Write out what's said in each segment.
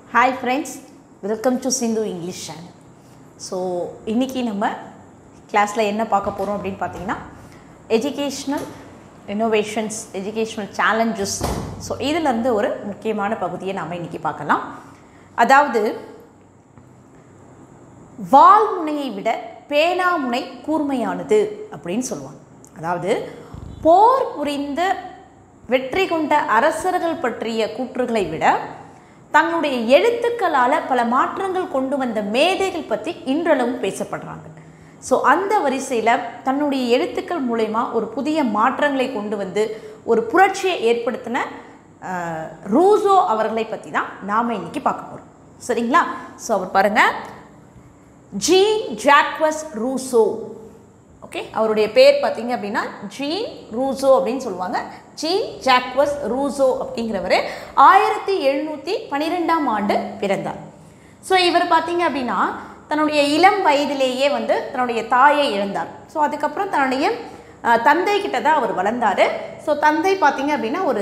hi friends welcome to Sindhu English channel so இன்றைக்கி நம்ம கிளாஸில் என்ன பார்க்க போகிறோம் அப்படின்னு பார்த்தீங்கன்னா educational innovations educational challenges so இதிலேருந்து ஒரு முக்கியமான பகுதியை நாம் இன்றைக்கி பார்க்கலாம் அதாவது வால்முனையை விட பேனாமுனை கூர்மையானது அப்படின்னு சொல்லுவாங்க அதாவது போர் புரிந்த வெற்றி கொண்ட அரசர்கள் பற்றிய கூற்றுகளை விட தங்களுடைய எழுத்துக்களால் பல மாற்றங்கள் கொண்டு வந்த மேதைகள் பற்றி இன்றளவும் பேசப்படுறாங்க ஸோ அந்த வரிசையில் தன்னுடைய எழுத்துக்கள் மூலயமா ஒரு புதிய மாற்றங்களை கொண்டு வந்து ஒரு புரட்சியை ஏற்படுத்தின அஹ், ரூசோ அவர்களை பற்றி தான் நாம் இன்னைக்கு பார்க்க போகிறோம் சரிங்களா ஸோ அவர் பாருங்கள் ஜீன் ஜாக்வஸ் ரூசோ ஓகே அவருடைய பேர் பார்த்தீங்க அப்படின்னா ஜீன் ரூசோ அப்படின்னு சொல்லுவாங்க ஜீன் ஜாக்வஸ் ரூசோ அப்படிங்கிறவர் ஆயிரத்தி எழுநூற்றி பன்னிரெண்டாம் ஆண்டு பிறந்தார் ஸோ இவர் பார்த்தீங்க அப்படின்னா தன்னுடைய இளம் வயதிலேயே வந்து தன்னுடைய தாயை இழந்தார் ஸோ அதுக்கப்புறம் தன்னுடைய அஹ், தந்தை கிட்ட தான் அவர் வளர்ந்தார் ஸோ தந்தை பார்த்தீங்க அப்படின்னா ஒரு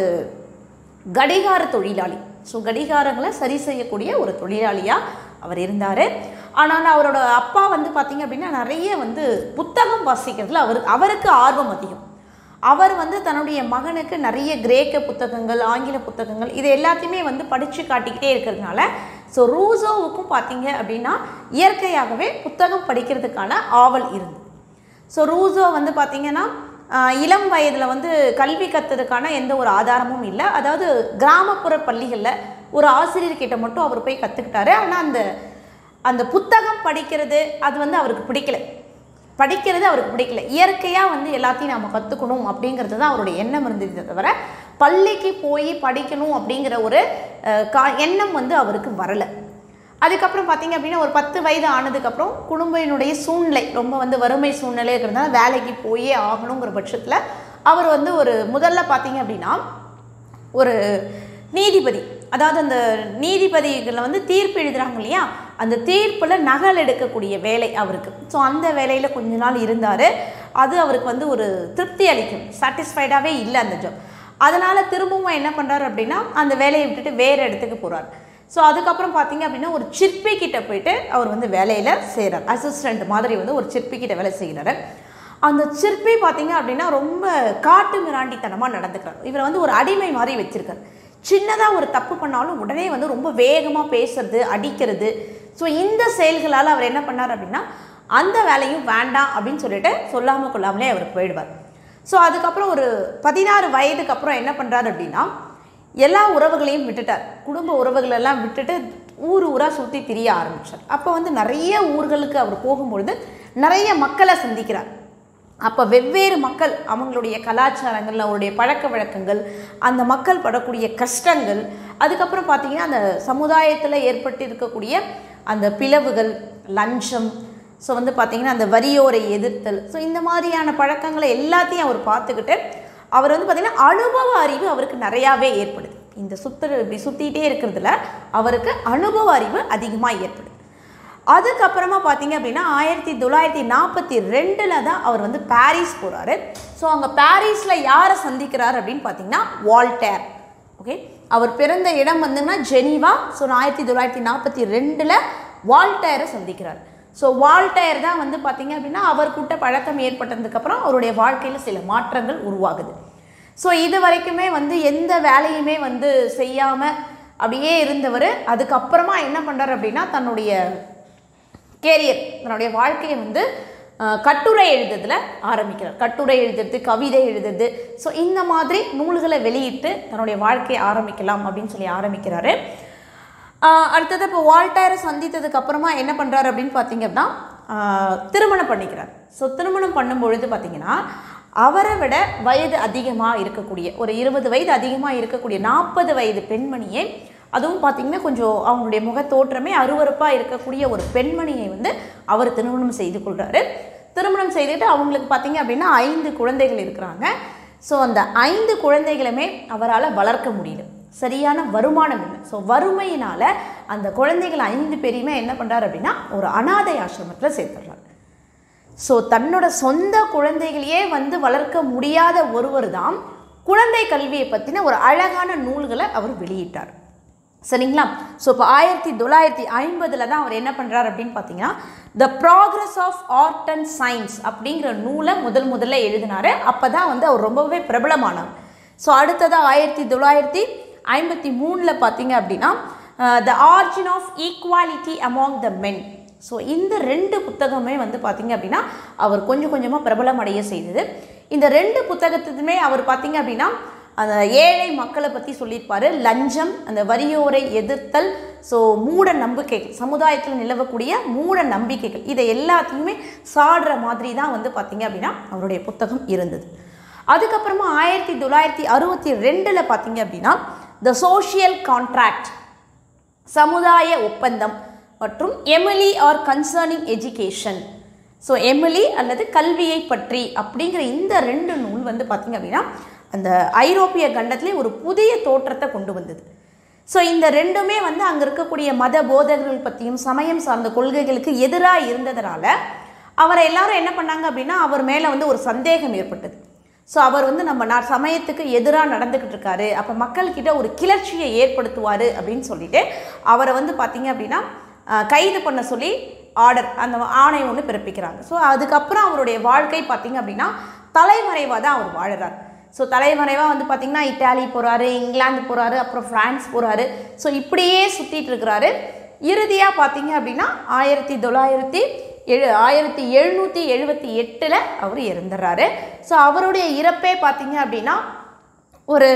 கடிகார தொழிலாளி ஸோ கடிகாரங்களை சரி செய்யக்கூடிய ஒரு தொழிலாளியாக அவர் இருந்தார் ஆனால் அவரோட அப்பா வந்து பார்த்தீங்க அப்படின்னா நிறைய வந்து புத்தகம் வாசிக்கிறதுல அவர் அவருக்கு ஆர்வம் அதிகம் அவர் வந்து தன்னுடைய மகனுக்கு நிறைய கிரேக்க புத்தகங்கள் ஆங்கில புத்தகங்கள் இது எல்லாத்தையுமே வந்து படித்து காட்டிக்கிட்டே இருக்கிறதுனால ஸோ ரூசோவுக்கும் பார்த்தீங்க அப்படின்னா இயற்கையாகவே புத்தகம் படிக்கிறதுக்கான ஆவல் இருந்தது ஸோ ரூசோ வந்து பார்த்திங்கன்னா ஆஹ், இளம் வயதில் வந்து கல்வி கற்றதுக்கான எந்த ஒரு ஆதாரமும் இல்லை அதாவது கிராமப்புற பள்ளிகளில் ஒரு ஆசிரியர்கிட்ட மட்டும் அவர் போய் கற்றுக்கிட்டாரு ஆனால் அந்த அந்த புத்தகம் படிக்கிறது அது வந்து அவருக்கு பிடிக்கல படிக்கிறது அவருக்கு பிடிக்கல இயற்கையாக வந்து எல்லாத்தையும் நம்ம கற்றுக்கணும் அப்படிங்கிறது தான் அவருடைய எண்ணம் இருந்தது தவிர பள்ளிக்கு போய் படிக்கணும் அப்படிங்கிற ஒரு அஹ், கா எண்ணம் வந்து அவருக்கு வரலை அதுக்கப்புறம் பார்த்தீங்க அப்படின்னா ஒரு பத்து வயது ஆனதுக்கப்புறம் குடும்பத்தினுடைய சூழ்நிலை ரொம்ப வந்து வறுமை சூழ்நிலை இருக்கிறதுனால வேலைக்கு போயே ஆகணுங்கிற பட்சத்தில் அவர் வந்து ஒரு முதல்ல பார்த்தீங்க அப்படின்னா ஒரு நீதிபதி அதாவது அந்த நீதிபதிகளை வந்து தீர்ப்பு எழுதுறாங்க இல்லையா அந்த தீர்ப்பில் நகல் எடுக்கக்கூடிய வேலை அவருக்கு ஸோ அந்த வேலையில் கொஞ்ச நாள் இருந்தார் அது அவருக்கு வந்து ஒரு திருப்தி அளிக்கும் சாட்டிஸ்ஃபைடாகவே இல்லை அந்த ஜாப் அதனால் திரும்பவும் என்ன பண்ணுறாரு அப்படின்னா அந்த வேலையை விட்டுட்டு வேறு இடத்துக்கு போகிறார் ஸோ அதுக்கப்புறம் பார்த்தீங்க அப்படின்னா ஒரு சிற்பி கிட்ட போயிட்டு அவர் வந்து வேலையில் செய்கிறார் அசிஸ்டண்ட் மாதிரி வந்து ஒரு சிற்பி கிட்ட வேலை செய்கிறாரு அந்த சிற்பி பார்த்தீங்க அப்படின்னா ரொம்ப காட்டு மிராண்டித்தனமாக நடந்துக்கிறார் இவரை வந்து ஒரு அடிமை மாதிரி வச்சிருக்காரு சின்னதாக ஒரு தப்பு பண்ணாலும் உடனே வந்து ரொம்ப வேகமாக பேசுறது அடிக்கிறது ஸோ இந்த செயல்களால் அவர் என்ன பண்ணார் அப்படின்னா அந்த வேலையும் வேண்டாம் அப்படின்னு சொல்லிட்டு சொல்லாமல் கொள்ளாமலே அவர் போயிடுவார் ஸோ அதுக்கப்புறம் ஒரு பதினாறு வயதுக்கு அப்புறம் என்ன பண்ணுறாரு அப்படின்னா எல்லா உறவுகளையும் விட்டுட்டார் குடும்ப உறவுகள் எல்லாம் விட்டுட்டு ஊர் ஊராக சுற்றி திரிய ஆரம்பித்தார் அப்போ வந்து நிறைய ஊர்களுக்கு அவர் போகும்பொழுது நிறைய மக்களை சந்திக்கிறார் அப்போ வெவ்வேறு மக்கள் அவங்களுடைய கலாச்சாரங்கள் அவருடைய பழக்க வழக்கங்கள் அந்த மக்கள் படக்கூடிய கஷ்டங்கள் அதுக்கப்புறம் பார்த்தீங்கன்னா அந்த சமுதாயத்தில் ஏற்பட்டு இருக்கக்கூடிய அந்த பிளவுகள் லஞ்சம் ஸோ வந்து பார்த்தீங்கன்னா அந்த வரியோரை எதிர்த்தல் ஸோ இந்த மாதிரியான பழக்கங்களை எல்லாத்தையும் அவர் பார்த்துக்கிட்டு அவர் வந்து பார்த்திங்கன்னா அனுபவ அறிவு அவருக்கு நிறையாவே ஏற்படுது இந்த சுத்து இப்படி சுற்றிட்டே இருக்கிறதுல அவருக்கு அனுபவ அறிவு அதிகமாக ஏற்படுது அதுக்கப்புறமா பார்த்தீங்க அப்படின்னா ஆயிரத்தி தொள்ளாயிரத்தி நாற்பத்தி ரெண்டில் தான் அவர் வந்து பாரிஸ் போகிறாரு ஸோ அங்கே பாரிஸில் யாரை சந்திக்கிறார் அப்படின்னு பார்த்தீங்கன்னா வால்டேர் ஓகே அவர் பிறந்த இடம் வந்துங்கன்னா ஜெனீவா ஸோ ஆயிரத்தி தொள்ளாயிரத்தி நாற்பத்தி ரெண்டில் வால்டேரை சந்திக்கிறார் ஸோ வால்டேர் தான் வந்து பார்த்தீங்க அப்படின்னா அவர்கிட்ட பழக்கம் ஏற்பட்டதுக்கப்புறம் அவருடைய வாழ்க்கையில் சில மாற்றங்கள் உருவாகுது ஸோ இது வரைக்குமே வந்து எந்த வேலையுமே வந்து செய்யாமல் அப்படியே இருந்தவர் அதுக்கப்புறமா என்ன பண்ணுறாரு அப்படின்னா தன்னுடைய கேரியர் தன்னுடைய வாழ்க்கையை வந்து அஹ், கட்டுரை எழுதுறதுல ஆரம்பிக்கிறார் கட்டுரை எழுதுறது கவிதை எழுதுறது ஸோ இந்த மாதிரி நூல்களை வெளியிட்டு தன்னுடைய வாழ்க்கையை ஆரம்பிக்கலாம் அப்படின்னு சொல்லி ஆரம்பிக்கிறாரு அஹ், அடுத்தது இப்போ வால்டேரை சந்தித்ததுக்கு அப்புறமா என்ன பண்ணுறாரு அப்படின்னு பார்த்தீங்க அப்படின்னா அஹ், திருமணம் பண்ணிக்கிறார் ஸோ திருமணம் பண்ணும் பொழுது பார்த்தீங்கன்னா அவரை விட வயது அதிகமாக இருக்கக்கூடிய ஒரு இருபது வயது அதிகமாக இருக்கக்கூடிய நாற்பது வயது பெண்மணியை அதுவும் பார்த்தீங்கன்னா கொஞ்சம் அவங்களுடைய முகத்தோற்றமே அருவருப்பாக இருக்கக்கூடிய ஒரு பெண்மணியை வந்து அவர் திருமணம் செய்து கொள்கிறாரு திருமணம் செய்துட்டு அவங்களுக்கு பார்த்தீங்க அப்படின்னா ஐந்து குழந்தைகள் இருக்கிறாங்க ஸோ அந்த ஐந்து குழந்தைகளுமே அவரால் வளர்க்க முடியல சரியான வருமானம் இல்லை ஸோ வறுமையினால் அந்த குழந்தைகள் ஐந்து பேரையுமே என்ன பண்ணுறாரு அப்படின்னா ஒரு அனாதை ஆசிரமத்தில் சேர்த்துடுறாரு ஸோ தன்னோட சொந்த குழந்தைகளையே வந்து வளர்க்க முடியாத ஒருவர் தான் குழந்தை கல்வியை பற்றின ஒரு அழகான நூல்களை அவர் வெளியிட்டார் சரிங்களா ஸோ இப்போ ஆயிரத்தி தொள்ளாயிரத்தி ஐம்பதில் தான் அவர் என்ன பண்ணுறாரு அப்படின்னு பார்த்தீங்கன்னா the progress of art and science அப்படிங்கிற நூலை முதல் முதல்ல எழுதினாரு அப்போ தான் வந்து அவர் ரொம்பவே பிரபலமானார் ஸோ அடுத்ததாக ஆயிரத்தி தொள்ளாயிரத்தி ஐம்பத்தி மூணில் பார்த்தீங்க அப்படின்னா the origin of equality among the men so இந்த ரெண்டு புத்தகமே வந்து பார்த்தீங்க அப்படின்னா அவர் கொஞ்சம் கொஞ்சமாக பிரபலமடைய செய்தது இந்த ரெண்டு புத்தகத்துக்குமே அவர் பார்த்தீங்க அப்படின்னா அந்த ஏழை மக்களை பற்றி சொல்லியிருப்பாரு லஞ்சம் அந்த வரியோரை எதிர்த்தல் ஸோ மூட நம்பிக்கைகள் சமுதாயத்தில் நிலவக்கூடிய மூட நம்பிக்கைகள் இதை எல்லாத்தையுமே சாடுற மாதிரி தான் வந்து பார்த்தீங்க அப்படின்னா அவருடைய புத்தகம் இருந்தது அதுக்கப்புறமா ஆயிரத்தி தொள்ளாயிரத்தி அறுபத்தி ரெண்டில் பார்த்தீங்க அப்படின்னா த சோஷியல் கான்ட்ராக்ட் சமுதாய ஒப்பந்தம் மற்றும் Emile or concerning education so Emile அல்லது கல்வியை பற்றி அப்படிங்கிற இந்த ரெண்டு நூல் வந்து பார்த்திங்க அப்படின்னா அந்த ஐரோப்பிய கண்டத்திலே ஒரு புதிய தோற்றத்தை கொண்டு வந்தது ஸோ இந்த ரெண்டுமே வந்து அங்கே இருக்கக்கூடிய மத போதகர்கள் பற்றியும் சமயம் சார்ந்த கொள்கைகளுக்கு எதிராக இருந்ததுனால அவரை எல்லாரும் என்ன பண்ணாங்க அப்படின்னா அவர் மேலே வந்து ஒரு சந்தேகம் ஏற்பட்டது ஸோ அவர் வந்து நம்ம நான் சமயத்துக்கு எதிராக நடந்துக்கிட்டு இருக்காரு அப்போ மக்கள்கிட்ட ஒரு கிளர்ச்சியை ஏற்படுத்துவார் அப்படின்னு சொல்லிட்டு அவரை வந்து பார்த்தீங்க அப்படின்னா அஹ், கைது பண்ண சொல்லி ஆர்டர் அந்த ஆணை ஒன்று பிறப்பிக்கிறாங்க ஸோ அதுக்கப்புறம் அவருடைய வாழ்க்கை பார்த்தீங்க அப்படின்னா தலைமறைவாக தான் அவர் வாழுறார் ஸோ தலைமறைவாக வந்து பார்த்திங்கன்னா இட்டாலி போகிறாரு இங்கிலாந்து போகிறாரு அப்புறம் ஃப்ரான்ஸ் போகிறாரு ஸோ இப்படியே சுற்றிட்டு இருக்கிறாரு இறுதியாக பார்த்தீங்க அப்படின்னா ஆயிரத்தி தொள்ளாயிரத்தி எழு ஆயிரத்தி எழுநூற்றி எழுபத்தி எட்டில் அவர் இறந்துடுறாரு ஸோ அவருடைய இறப்பே பார்த்தீங்க அப்படின்னா ஒரு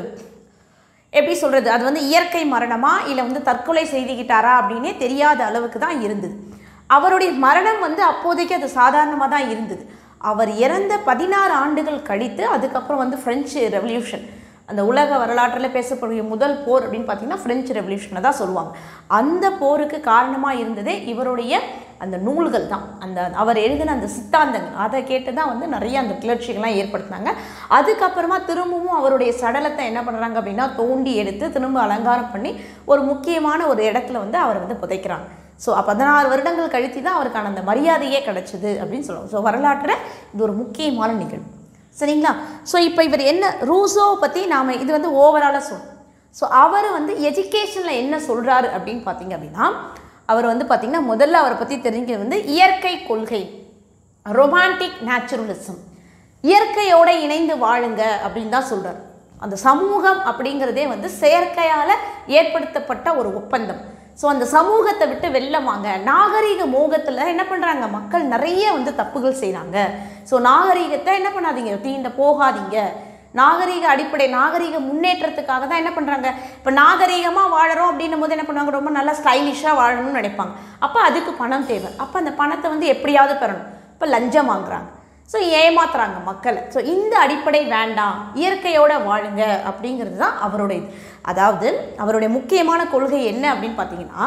எப்படி சொல்கிறது அது வந்து இயற்கை மரணமா இல்லை வந்து தற்கொலை செய்துக்கிட்டாரா அப்படின்னே தெரியாத அளவுக்கு தான் இருந்தது அவருடைய மரணம் வந்து அப்போதைக்கு அது சாதாரணமாக தான் இருந்தது அவர் இறந்த பதினாறு ஆண்டுகள் கழித்து அதுக்கப்புறம் வந்து ஃப்ரெஞ்சு ரெவல்யூஷன் அந்த உலக வரலாற்றில் பேசக்கூடிய முதல் போர் அப்படின்னு பார்த்தீங்கன்னா ஃப்ரெஞ்சு ரெவல்யூஷனை தான் சொல்லுவாங்க அந்த போருக்கு காரணமாக இருந்ததே இவருடைய அந்த நூல்கள் தான் அந்த அவர் எழுதின அந்த சித்தாந்தங்கள் அதை கேட்டு தான் வந்து நிறைய அந்த கிளர்ச்சிகள்லாம் ஏற்படுத்தினாங்க அதுக்கப்புறமா திரும்பவும் அவருடைய சடலத்தை என்ன பண்ணுறாங்க அப்படின்னா தோண்டி எடுத்து திரும்ப அலங்காரம் பண்ணி ஒரு முக்கியமான ஒரு இடத்துல வந்து அவரை வந்து புதைக்கிறாங்க ஸோ பதினாறு வருடங்கள் கழித்து தான் அவருக்கான அந்த மரியாதையே கிடைச்சது அப்படின்னு சொல்லுவாங்க ஸோ வரலாற்றில் இது ஒரு முக்கியமான நிகழ்வு சரிங்களா ஸோ இப்போ இவர் என்ன ரூசோ பற்றி நாம் இது வந்து ஓவராலாக சொல்லணும் ஸோ அவர் வந்து எஜுகேஷனில் என்ன சொல்கிறாரு அப்படின்னு பார்த்தீங்க அப்படின்னா அவர் வந்து பார்த்திங்கன்னா முதல்ல அவரை பற்றி தெரிஞ்சுக்கிறது வந்து இயற்கை கொள்கை ரொமான்டிக் நேச்சுரலிசம் இயற்கையோட இணைந்து வாழுங்க அப்படின்னு தான் சொல்கிறார் அந்த சமூகம் அப்படிங்கிறதே வந்து செயற்கையால் ஏற்படுத்தப்பட்ட ஒரு ஒப்பந்தம் ஸோ அந்த சமூகத்தை விட்டு வெளில வாங்க நாகரீக மோகத்தில் என்ன பண்ணுறாங்க மக்கள் நிறைய வந்து தப்புகள் செய்கிறாங்க ஸோ நாகரீகத்தை என்ன பண்ணாதீங்க தீண்ட போகாதீங்க நாகரீக அடிப்படை நாகரீக முன்னேற்றத்துக்காக தான் என்ன பண்ணுறாங்க இப்போ நாகரீகமாக வாழறோம் அப்படின்னும் போது என்ன பண்ணுவாங்க ரொம்ப நல்லா ஸ்டைலிஷாக வாழணும்னு நினைப்பாங்க அப்போ அதுக்கு பணம் தேவை அப்போ அந்த பணத்தை வந்து எப்படியாவது பெறணும் இப்போ லஞ்சம் வாங்குறாங்க ஸோ ஏமாத்துறாங்க மக்களை ஸோ இந்த அடிப்படை வேண்டாம் இயற்கையோட வாழுங்க அப்படிங்கிறது தான் அவருடைய இது அதாவது அவருடைய முக்கியமான கொள்கை என்ன அப்படின்னு பார்த்தீங்கன்னா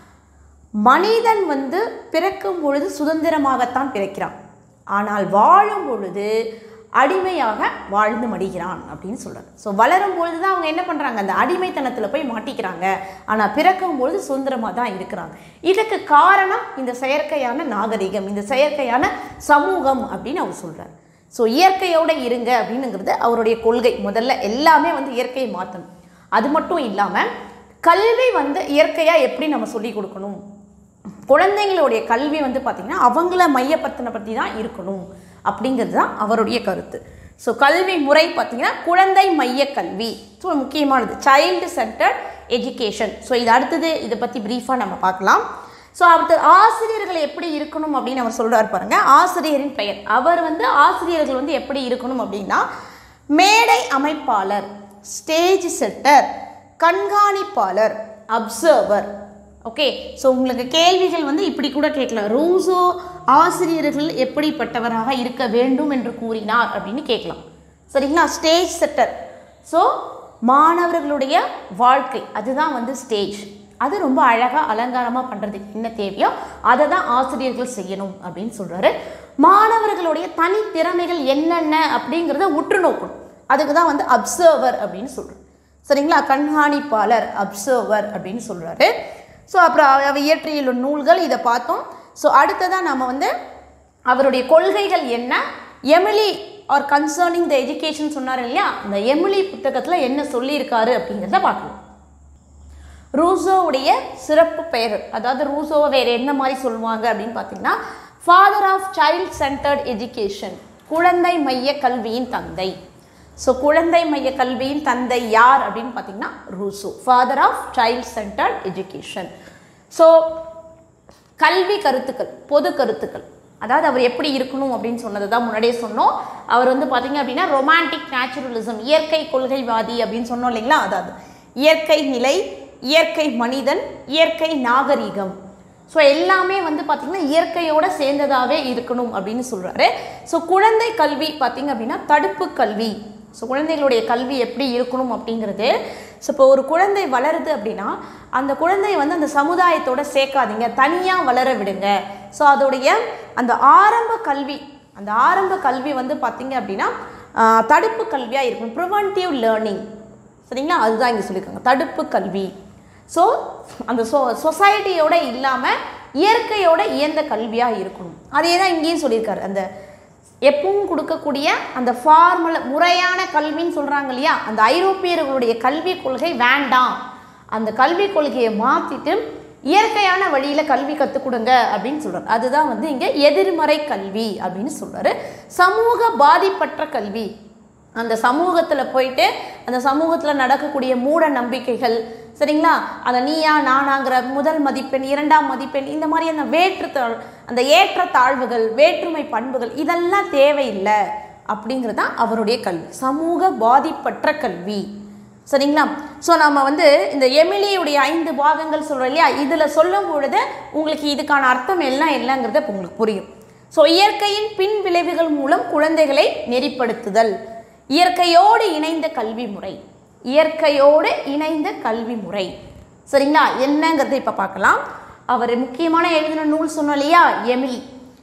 மனிதன் வந்து பிறக்கும் பொழுது சுதந்திரமாகத்தான் பிறக்கிறான் ஆனால் வாழும் பொழுது அடிமையாக வாழ்ந்து மடிகிறான் அப்படின்னு சொல்கிறார் ஸோ வளரும் பொழுது தான் அவங்க என்ன பண்ணுறாங்க அந்த அடிமைத்தனத்தில் போய் மாட்டிக்கிறாங்க ஆனால் பிறக்கும் பொழுது சுதந்திரமாக தான் இருக்கிறாங்க இதுக்கு காரணம் இந்த செயற்கையான நாகரிகம் இந்த செயற்கையான சமூகம் அப்படின்னு அவர் சொல்கிறார் ஸோ இயற்கையோடு இருங்க அப்படின்னுங்கிறது அவருடைய கொள்கை முதல்ல எல்லாமே வந்து இயற்கையை மாற்றணும் அது மட்டும் இல்லாமல் கல்வி வந்து இயற்கையாக எப்படி நம்ம சொல்லி கொடுக்கணும் குழந்தைங்களுடைய கல்வி வந்து பார்த்திங்கன்னா அவங்கள மையப்படுத்தின பற்றி தான் இருக்கணும் அப்படிங்கிறது தான் அவருடைய கருத்து ஸோ கல்வி முறை பார்த்திங்கன்னா குழந்தை மைய கல்வி ஸோ முக்கியமானது சைல்டு சென்டர்ட் எஜுகேஷன் ஸோ இது அடுத்தது இதை பற்றி ப்ரீஃபாக நம்ம பார்க்கலாம் ஸோ அடுத்து ஆசிரியர்கள் எப்படி இருக்கணும் அப்படின்னு அவர் சொல்கிறார் பாருங்க ஆசிரியரின் பெயர் அவர் வந்து ஆசிரியர்கள் வந்து எப்படி இருக்கணும் அப்படின்னா மேடை அமைப்பாளர் ஸ்டேஜ் செட்டர் கண்காணிப்பாளர் அப்சர்வர் ஓகே ஸோ உங்களுக்கு கேள்விகள் வந்து இப்படி கூட கேட்கலாம் ரூசோ ஆசிரியர்கள் எப்படிப்பட்டவராக இருக்க வேண்டும் என்று கூறினார் அப்படின்னு கேட்கலாம் சரிங்களா ஸ்டேஜ் செட்டர் ஸோ மாணவர்களுடைய வாழ்க்கை அதுதான் வந்து ஸ்டேஜ் அது ரொம்ப அழகாக அலங்காரமாக பண்ணுறதுக்கு என்ன தேவையோ அதை தான் ஆசிரியர்கள் செய்யணும் அப்படின்னு சொல்கிறாரு மாணவர்களுடைய தனித்திறமைகள் என்னென்ன அப்படிங்கிறத உற்று நோக்கணும் அதுக்கு தான் வந்து அப்சர்வர் அப்படின்னு சொல்கிறோம் சரிங்களா கண்காணிப்பாளர் அப்சர்வர் அப்படின்னு சொல்கிறாரு ஸோ அப்புறம் அவர் இயற்றியுள்ள நூல்கள் இதை பார்த்தோம் ஸோ அடுத்ததாக நம்ம வந்து அவருடைய கொள்கைகள் என்ன Emile or concerning the education சொன்னார் இல்லையா அந்த எமிலி புத்தகத்தில் என்ன சொல்லியிருக்காரு அப்படிங்கிறத பார்க்கலாம் ரூசோவுடைய சிறப்பு பெயர் அதாவது ரூசோவை வேறு என்ன மாதிரி சொல்லுவாங்க அப்படின்னு பார்த்தீங்கன்னா father of child centred education குழந்தை மைய கல்வியின் தந்தை ஸோ குழந்தை மைய கல்வியின் தந்தை யார் அப்படின்னு பார்த்தீங்கன்னா Rousseau father of child centred education so கல்வி கருத்துக்கள் பொது கருத்துக்கள் அதாவது அவர் எப்படி இருக்கணும் அப்படின்னு சொன்னது தான் முன்னாடியே சொன்னோம் அவர் வந்து பார்த்தீங்க அப்படின்னா ரொமான்டிக் நேச்சுரலிசம் இயற்கை கொள்கைவாதி அப்படின்னு சொன்னோம் இல்லைங்களா அதாவது இயற்கை நிலை இயற்கை மனிதன் இயற்கை நாகரிகம் ஸோ எல்லாமே வந்து பார்த்திங்கன்னா இயற்கையோட சேர்ந்ததாகவே இருக்கணும் அப்படின்னு சொல்கிறாரு ஸோ குழந்தை கல்வி பார்த்திங்க அப்படின்னா தடுப்பு கல்வி ஸோ குழந்தைகளுடைய கல்வி எப்படி இருக்கணும் அப்படிங்கிறது ஸோ இப்போ ஒரு குழந்தை வளருது அப்படின்னா அந்த குழந்தைய வந்து அந்த சமுதாயத்தோட சேர்க்காதீங்க தனியாக வளர விடுங்க ஸோ அதோடைய அந்த ஆரம்ப கல்வி அந்த ஆரம்ப கல்வி வந்து பார்த்திங்க அப்படின்னா ஆஹ், தடுப்பு கல்வியாக இருக்கும் ப்ரிவென்டிவ் லேர்னிங் சரிங்களா அதுதான் இங்கே சொல்லியிருக்காங்க தடுப்பு கல்வி ஸோ அந்த சொ சொசைட்டியோட இல்லாமல் இயற்கையோட இயந்த கல்வியாக இருக்கணும் அதே தான் இங்கேயும் சொல்லியிருக்காரு அந்த எப்பவும் கொடுக்கக்கூடிய அந்த ஃபார்முல முறையான கல்வின்னு சொல்கிறாங்க இல்லையா அந்த ஐரோப்பியர்களுடைய கல்விக் கொள்கை வேண்டாம் அந்த கல்விக் கொள்கையை மாற்றிட்டு இயற்கையான வழியில் கல்வி கற்றுக் கொடுங்க அப்படின்னு சொல்கிறார் அதுதான் வந்து இங்கே எதிர்மறை கல்வி அப்படின்னு சொல்கிறாரு சமூக பாதிப்பற்ற கல்வி அந்த சமூகத்தில் போயிட்டு அந்த சமூகத்தில் நடக்கக்கூடிய மூட நம்பிக்கைகள் சரிங்களா அந்த நீயா நானாங்கிற முதல் மதிப்பெண் இரண்டாம் மதிப்பெண் இந்த மாதிரி அந்த வேற்றுத்தாழ் அந்த ஏற்ற தாழ்வுகள் வேற்றுமை பண்புகள் இதெல்லாம் தேவையில்லை அப்படிங்கிறது தான் அவருடைய கல்வி சமூக பாதிப்பற்ற கல்வி சரிங்களா ஸோ நம்ம வந்து இந்த எமிலியுடைய ஐந்து பாகங்கள் சொல்கிறோம் இல்லையா இதில் சொல்லும் பொழுது உங்களுக்கு இதுக்கான அர்த்தம் எல்லாம் என்னங்கிறது இப்போ உங்களுக்கு புரியும் ஸோ இயற்கையின் பின் விளைவுகள் மூலம் குழந்தைகளை நெறிப்படுத்துதல் இயற்கையோடு இணைந்த கல்வி முறை இயற்கையோடு இணைந்த கல்வி முறை சரிங்களா என்னங்கிறத இப்போ பார்க்கலாம் அவர் முக்கியமான எழுதின நூல் சொன்னோம் இல்லையா எமிலி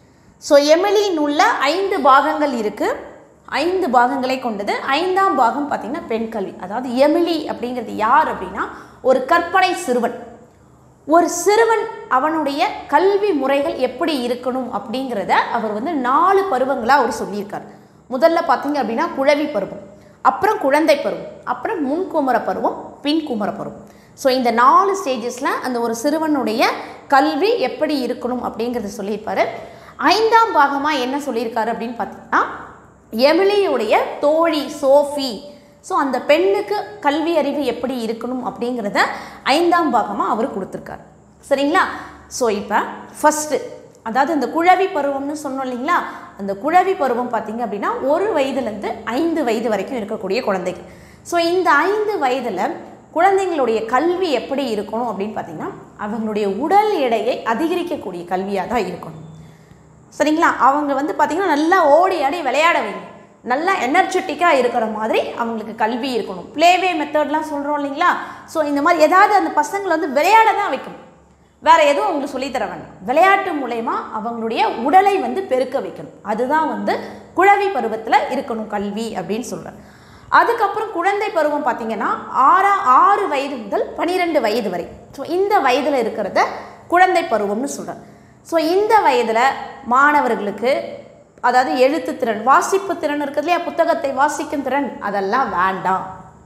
ஸோ எமிலி நூலில் ஐந்து பாகங்கள் இருக்குது ஐந்து பாகங்களை கொண்டது ஐந்தாம் பாகம் பார்த்திங்கன்னா பெண் கல்வி அதாவது எமிலி அப்படிங்கிறது யார் அப்படின்னா ஒரு கற்பனை சிறுவன் ஒரு சிறுவன் அவனுடைய கல்வி முறைகள் எப்படி இருக்கணும் அப்படிங்கிறத அவர் வந்து நாலு பருவங்களாக அவர் சொல்லியிருக்கார் முதல்ல பார்த்தீங்க அப்படின்னா குழவி பருவம் அப்புறம் குழந்தை பருவம் அப்புறம் முன்குமர பருவம் பின்குமர பருவம் ஸோ இந்த நாலு ஸ்டேஜஸில் அந்த ஒரு சிறுவனுடைய கல்வி எப்படி இருக்கணும் அப்படிங்கிறத சொல்லியிருப்பாரு ஐந்தாம் பாகமாக என்ன சொல்லியிருக்காரு அப்படின்னு பார்த்தீங்கன்னா எமிலியுடைய தோழி சோஃபி ஸோ அந்த பெண்ணுக்கு கல்வி அறிவு எப்படி இருக்கணும் அப்படிங்கிறத ஐந்தாம் பாகமாக அவர் கொடுத்துருக்காரு சரிங்களா ஸோ இப்போ ஃபஸ்ட்டு அதாவது இந்த குழவி பருவம்னு சொன்னோம் இல்லைங்களா அந்த குழவி பருவம் பார்த்தீங்க அப்படின்னா ஒரு வயதுலேருந்து ஐந்து வயது வரைக்கும் இருக்கக்கூடிய குழந்தைகள் ஸோ இந்த ஐந்து வயதில் குழந்தைங்களுடைய கல்வி எப்படி இருக்கணும் அப்படின்னு பார்த்தீங்கன்னா அவங்களுடைய உடல் எடையை அதிகரிக்கக்கூடிய கல்வியாக தான் இருக்கணும் சரிங்களா அவங்க வந்து பார்த்திங்கன்னா நல்லா ஓடி ஆடி விளையாட வைங்க நல்லா எனர்ஜெட்டிக்காக இருக்கிற மாதிரி அவங்களுக்கு கல்வி இருக்கணும் ப்ளேவே மெத்தட்லாம் சொல்கிறோம் இல்லைங்களா ஸோ இந்த மாதிரி ஏதாவது அந்த பசங்களை வந்து விளையாட தான் வைக்கணும் வேற எதுவும் அவங்களுக்கு சொல்லித்தர வேண்டாம் விளையாட்டு மூலயமா அவங்களுடைய உடலை வந்து பெருக்க வைக்கணும் அதுதான் வந்து குழவி பருவத்தில் இருக்கணும் கல்வி அப்படின்னு சொல்கிறேன் அதுக்கப்புறம் குழந்தை பருவம் பார்த்தீங்கன்னா ஆறா ஆறு வயது முதல் பனிரெண்டு வயது வரை ஸோ இந்த வயதில் இருக்கிறத குழந்தை பருவம்னு சொல்கிறேன் ஸோ இந்த வயதில் மாணவர்களுக்கு அதாவது எழுத்து திறன் வாசிப்பு திறன் இருக்குது இல்லையா புத்தகத்தை வாசிக்கும் திறன் அதெல்லாம் வேண்டாம்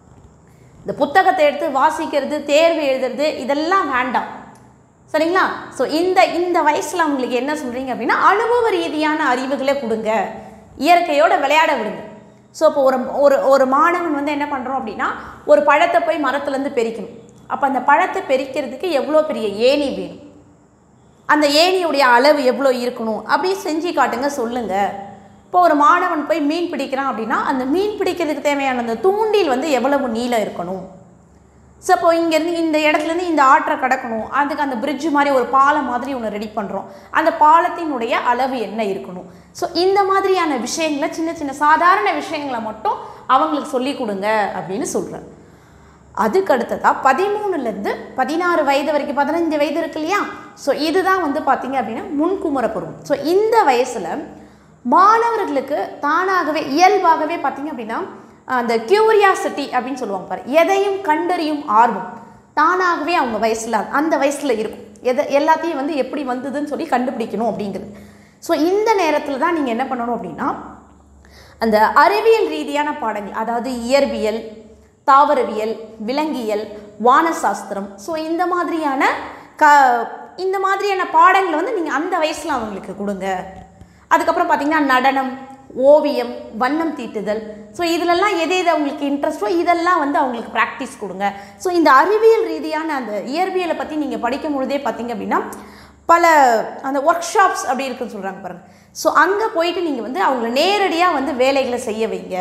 இந்த புத்தகத்தை எடுத்து வாசிக்கிறது தேர்வு எழுதுறது இதெல்லாம் வேண்டாம் சரிங்களா ஸோ இந்த இந்த வயசில் அவங்களுக்கு என்ன சொல்கிறீங்க அப்படின்னா அனுபவ ரீதியான அறிவுகளை கொடுங்க இயற்கையோட விளையாட விடுங்க ஸோ இப்போ ஒரு ஒரு ஒரு மாணவன் வந்து என்ன பண்ணுறோம் அப்படின்னா ஒரு பழத்தை போய் மரத்துலேருந்து பெரிக்கணும் அப்போ அந்த பழத்தை பெரிக்கிறதுக்கு எவ்வளோ பெரிய ஏணி வேணும் அந்த ஏணியுடைய அளவு எவ்வளோ இருக்கணும் அப்படி செஞ்சு காட்டுங்க சொல்லுங்க இப்போ ஒரு மாணவன் போய் மீன் பிடிக்கிறான் அப்படின்னா அந்த மீன் பிடிக்கிறதுக்கு தேவையான அந்த தூண்டில் வந்து எவ்வளவு நீளம் இருக்கணும் ஸோ இப்போ இங்கேருந்து இந்த இடத்துலேருந்து இந்த ஆற்றை கடக்கணும் அதுக்கு அந்த பிரிட்ஜ் மாதிரி ஒரு பாலம் மாதிரி ஒன்று ரெடி பண்ணுறோம் அந்த பாலத்தினுடைய அளவு என்ன இருக்கணும் ஸோ இந்த மாதிரியான விஷயங்களை சின்ன சின்ன சாதாரண விஷயங்களை மட்டும் அவங்களுக்கு சொல்லி கொடுங்க அப்படின்னு சொல்கிறேன் அதுக்கு அடுத்ததாக பதிமூணுலேருந்து பதினாறு வயது வரைக்கும் பதினஞ்சு வயது இருக்கு இல்லையா ஸோ இதுதான் வந்து பார்த்தீங்க அப்படின்னா முன்குமர பருவம் ஸோ இந்த வயசில் மாணவர்களுக்கு தானாகவே இயல்பாகவே பார்த்தீங்க அப்படின்னா அந்த கியூரியாசிட்டி அப்படின்னு சொல்லுவாங்க பாரு எதையும் கண்டறியும் ஆர்வம் தானாகவே அவங்க வயசில் அந்த வயசில் இருக்கும் எதை எல்லாத்தையும் வந்து எப்படி வந்ததுன்னு சொல்லி கண்டுபிடிக்கணும் அப்படிங்கிறது ஸோ இந்த நேரத்தில் தான் நீங்கள் என்ன பண்ணணும் அப்படின்னா அந்த அறிவியல் ரீதியான பாடங்கள் அதாவது இயற்பியல் தாவரவியல் விலங்கியல் வானசாஸ்திரம் ஸோ இந்த மாதிரியான க இந்த மாதிரியான பாடங்களை வந்து நீங்கள் அந்த வயசில் அவங்களுக்கு கொடுங்க அதுக்கப்புறம் பார்த்தீங்கன்னா நடனம் ஓவியம் வண்ணம் தீட்டுதல் ஸோ இதிலெல்லாம் எது எது அவங்களுக்கு இன்ட்ரெஸ்ட்டோ இதெல்லாம் வந்து அவங்களுக்கு ப்ராக்டிஸ் கொடுங்க ஸோ இந்த அறிவியல் ரீதியான அந்த இயற்பியலை பற்றி நீங்கள் படிக்கும் பொழுதே பார்த்தீங்க அப்படின்னா பல அந்த ஒர்க் ஷாப்ஸ் அப்படி இருக்குன்னு சொல்கிறாங்க பாருங்கள் ஸோ அங்கே போயிட்டு நீங்கள் வந்து அவங்கள நேரடியாக வந்து வேலைகளை செய்ய வைங்க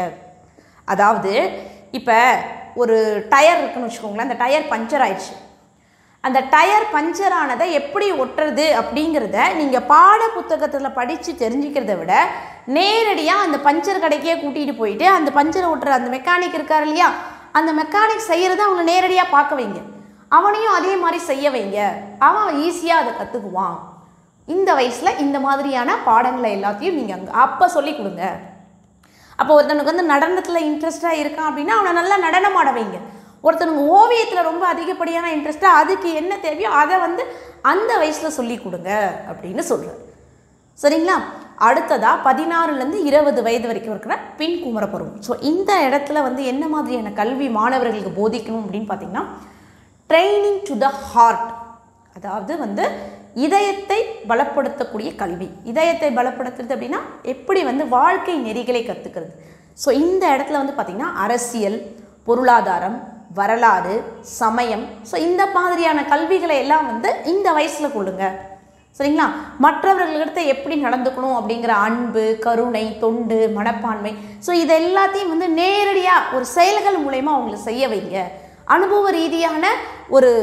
அதாவது இப்போ ஒரு டயர் இருக்குன்னு வச்சுக்கோங்களேன் அந்த டயர் பஞ்சர் ஆயிடுச்சு அந்த டயர் பஞ்சர் ஆனதை எப்படி ஒட்டுறது அப்படிங்கிறத நீங்கள் பாட புத்தகத்தில் படித்து தெரிஞ்சுக்கிறத விட நேரடியாக அந்த பஞ்சர் கடைக்கே கூட்டிகிட்டு போயிட்டு அந்த பஞ்சரை ஒட்டுற அந்த மெக்கானிக் இருக்கார் இல்லையா அந்த மெக்கானிக் செய்கிறத அவனை நேரடியாக பார்க்க வைங்க அவனையும் அதே மாதிரி செய்ய வைங்க அவன் ஈஸியாக அதை கற்றுக்குவான் இந்த வயசில் இந்த மாதிரியான பாடங்களை எல்லாத்தையும் நீங்கள் அங்கே அப்போ சொல்லி கொடுங்க அப்போ ஒருத்தனுக்கு வந்து நடனத்தில் இன்ட்ரெஸ்டாக இருக்கான் அப்படின்னா அவனை நல்லா நடனம் ஆட வைங்க ஒருத்தனுக்கு ஓவியத்தில் ரொம்ப அதிகப்படியான இன்ட்ரெஸ்ட்டாக அதுக்கு என்ன தேவையோ அதை வந்து அந்த வயசில் சொல்லி கொடுங்க அப்படின்னு சொல்கிறார் சரிங்களா அடுத்ததாக பதினாறுலேருந்து இருபது வயது வரைக்கும் இருக்கிற பின் குமர பருவம் ஸோ இந்த இடத்துல வந்து என்ன மாதிரியான கல்வி மாணவர்களுக்கு போதிக்கணும் அப்படின்னு பார்த்தீங்கன்னா ட்ரைனிங் டு த ஹார்ட் அதாவது வந்து இதயத்தை பலப்படுத்தக்கூடிய கல்வி இதயத்தை பலப்படுத்துறது அப்படின்னா எப்படி வந்து வாழ்க்கை நெறிகளை கற்றுக்கிறது ஸோ இந்த இடத்துல வந்து பார்த்திங்கன்னா அரசியல் பொருளாதாரம் வரலாறு சமயம் ஸோ இந்த மாதிரியான கல்விகளை எல்லாம் வந்து இந்த வயசில் கொள்ளுங்க சரிங்களா மற்றவர்களிடத்த எப்படி நடந்துக்கணும் அப்படிங்கிற அன்பு கருணை தொண்டு மனப்பான்மை ஸோ இது எல்லாத்தையும் வந்து நேரடியாக ஒரு செயல்கள் மூலயமா அவங்களுக்கு செய்ய வைங்க அனுபவ ரீதியான ஒரு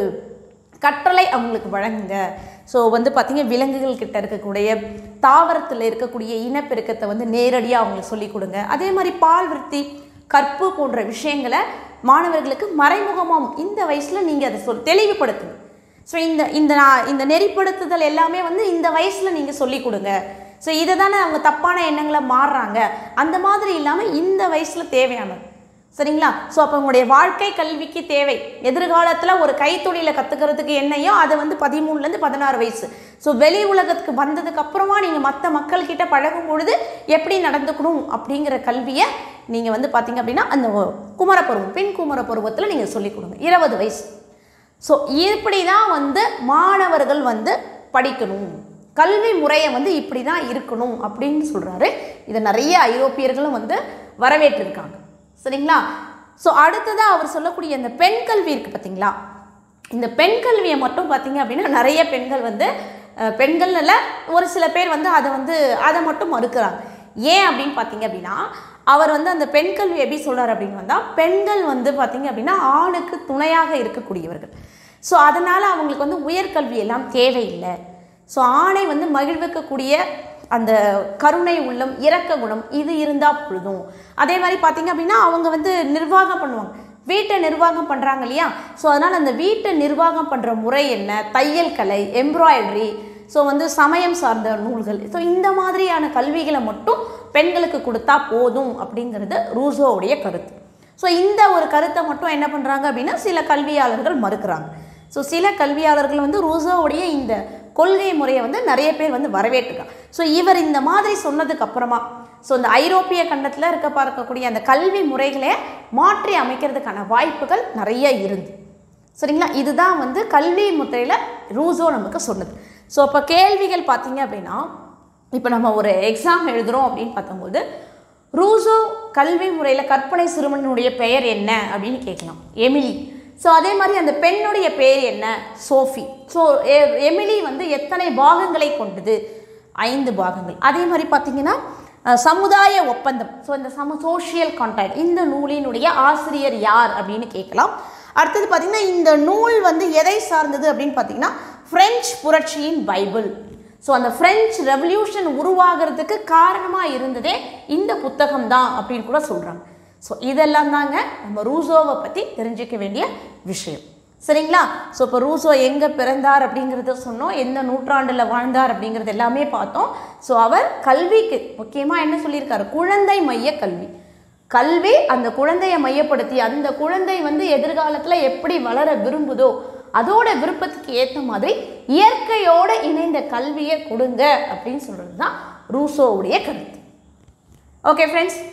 கற்றலை அவங்களுக்கு வழங்குங்க ஸோ வந்து பார்த்தீங்க விலங்குகள் கிட்ட இருக்கக்கூடிய தாவரத்தில் இருக்கக்கூடிய இனப்பெருக்கத்தை வந்து நேரடியாக அவங்களுக்கு சொல்லிக் கொடுங்க அதே மாதிரி பால் விருத்தி கற்பு போன்ற விஷயங்களை மாணவர்களுக்கு மறைமுகமாக இந்த வயசில் நீங்கள் அதை சொல் தெளிவுபடுத்துங்க ஸோ இந்த இந்த நான் இந்த நெறிப்படுத்துதல் எல்லாமே வந்து இந்த வயசில் நீங்கள் சொல்லிக் கொடுங்க ஸோ இதை தானே அவங்க தப்பான எண்ணங்களை மாறுறாங்க அந்த மாதிரி இல்லாமல் இந்த வயசில் தேவையானது சரிங்களா ஸோ அப்போ உங்களுடைய வாழ்க்கை கல்விக்கு தேவை எதிர்காலத்தில் ஒரு கைத்தொழிலை கற்றுக்கிறதுக்கு என்னையோ அது வந்து பதிமூணுலேருந்து பதினாறு வயசு ஸோ வெளி உலகத்துக்கு வந்ததுக்கு அப்புறமா நீங்கள் மற்ற மக்கள்கிட்ட பழகும் பொழுது எப்படி நடந்துக்கணும் அப்படிங்கிற கல்வியை நீங்கள் வந்து பார்த்தீங்க அப்படின்னா அந்த குமரப்பருவம் பின் குமர பருவத்தில் நீங்கள் சொல்லிக் கொடுங்க இருபது வயசு ஸோ இப்படி தான் வந்து மாணவர்கள் வந்து படிக்கணும் கல்வி முறையை வந்து இப்படி தான் இருக்கணும் அப்படின்னு சொல்கிறாரு இதை நிறைய ஐரோப்பியர்களும் வந்து வரவேற்றிருக்காங்க சரிங்களா ஸோ அடுத்ததாக அவர் சொல்லக்கூடிய இந்த பெண் கல்வி இருக்குது பார்த்தீங்களா இந்த பெண் கல்வியை மட்டும் பார்த்தீங்க அப்படின்னா நிறைய பெண்கள் வந்து அஹ், பெண்கள் இல்ல ஒரு சில பேர் வந்து அதை வந்து அதை மட்டும் மறுக்கிறாங்க ஏன் அப்படின்னு பார்த்தீங்க அப்படின்னா அவர் வந்து அந்த பெண் கல்வி எப்படி சொல்றாரு அப்படின்னு வந்தால் பெண்கள் வந்து பார்த்தீங்க அப்படின்னா ஆணுக்கு துணையாக இருக்கக்கூடியவர்கள் ஸோ அதனால் அவங்களுக்கு வந்து உயர்கல்வி எல்லாம் தேவையில்லை ஸோ ஆணை வந்து மகிழ்விக்கக்கூடிய அந்த கருணை உள்ளம் இரக்க குணம் இது இருந்தால் பொழுதும் அதே மாதிரி பார்த்தீங்க அப்படின்னா அவங்க வந்து நிர்வாகம் பண்ணுவாங்க வீட்டை நிர்வாகம் பண்ணுறாங்க இல்லையா ஸோ அதனால் அந்த வீட்டை நிர்வாகம் பண்ணுற முறை என்ன தையல் கலை எம்ப்ராய்டரி ஸோ வந்து சமயம் சார்ந்த நூல்கள் ஸோ இந்த மாதிரியான கல்விகளை மட்டும் பெண்களுக்கு கொடுத்தா போதும் அப்படிங்கிறது ரூசோவுடைய கருத்து ஸோ இந்த ஒரு கருத்தை மட்டும் என்ன பண்ணுறாங்க அப்படின்னா சில கல்வியாளர்கள் மறுக்கிறாங்க ஸோ சில கல்வியாளர்கள் வந்து ரூசோவுடைய இந்த கொள்கை முறையை வந்து நிறைய பேர் வந்து வரவேற்றுக்காங்க ஸோ இவர் இந்த மாதிரி சொன்னதுக்கு அப்புறமா ஸோ இந்த ஐரோப்பிய கண்டத்தில் இருக்க பார்க்கக்கூடிய அந்த கல்வி முறைகளை மாற்றி அமைக்கிறதுக்கான வாய்ப்புகள் நிறைய இருந்து சரிங்களா இதுதான் வந்து கல்வி முறையில் ரூசோ நமக்கு சொன்னது ஸோ அப்போ கேள்விகள் பார்த்தீங்க அப்படின்னா இப்போ நம்ம ஒரு எக்ஸாம் எழுதுகிறோம் அப்படின்னு பார்த்தம்போது ரூசோ கல்வி முறையில் கற்பனை சிறுவனுடைய பெயர் என்ன அப்படின்னு கேட்கலாம் எமிலி ஸோ அதே மாதிரி அந்த பெண்ணுடைய பெயர் என்ன சோஃபி ஸோ எமிலி வந்து எத்தனை பாகங்களை கொண்டது ஐந்து பாகங்கள் அதே மாதிரி பார்த்தீங்கன்னா அஹ், சமுதாய ஒப்பந்தம் ஸோ இந்த சம சோஷியல் கான்ட்ராக்ட் இந்த நூலினுடைய ஆசிரியர் யார் அப்படின்னு கேட்கலாம் அடுத்தது பார்த்தீங்கன்னா இந்த நூல் வந்து எதை சார்ந்தது அப்படின்னு பார்த்தீங்கன்னா பிரெஞ்சு புரட்சியின் பைபிள் ஸோ அந்த பிரெஞ்சு ரெவல்யூஷன் உருவாகிறதுக்கு காரணமாக இருந்ததே இந்த புத்தகம் தான் அப்படின்னு கூட சொல்கிறாங்க ஸோ இதெல்லாம் தாங்க நம்ம ரூசோவை பற்றி தெரிஞ்சுக்க வேண்டிய விஷயம் சரிங்களா ஸோ இப்போ ரூசோ எங்கே பிறந்தார் அப்படிங்கிறத சொன்னோம் எந்த நூற்றாண்டில் வாழ்ந்தார் அப்படிங்கிறது எல்லாமே பார்த்தோம் ஸோ அவர் கல்விக்கு முக்கியமாக என்ன சொல்லியிருக்காரு குழந்தை மைய கல்வி கல்வி அந்த குழந்தையை மையப்படுத்தி அந்த குழந்தை வந்து எதிர்காலத்தில் எப்படி வளர விரும்புதோ அதோட விருப்பத்துக்கு ஏற்ற மாதிரி இயற்கையோட இணைந்த கல்வியை கொடுங்க அப்படின்னு சொல்கிறது தான் ரூசோவுடைய கருத்து ஓகே ஃப்ரெண்ட்ஸ்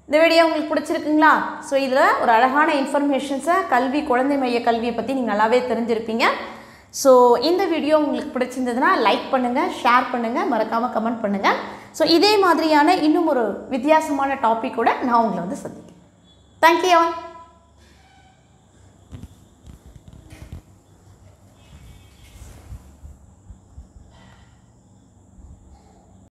இந்த வீடியோ உங்களுக்கு பிடிச்சிருக்குங்களா ஸோ இதில் ஒரு அழகான இன்ஃபர்மேஷன்ஸை கல்வி குழந்தை மைய கல்வியை பற்றி நீங்கள் நல்லாவே தெரிஞ்சிருப்பீங்க ஸோ இந்த வீடியோ உங்களுக்கு பிடிச்சிருந்ததுன்னா லைக் பண்ணுங்கள் ஷேர் பண்ணுங்கள் மறக்காமல் கமெண்ட் பண்ணுங்கள் ஸோ இதே மாதிரியான இன்னும் ஒரு வித்தியாசமான டாபிக் கூட நான் உங்களை வந்து சந்திக்கிறேன் தேங்க்யூ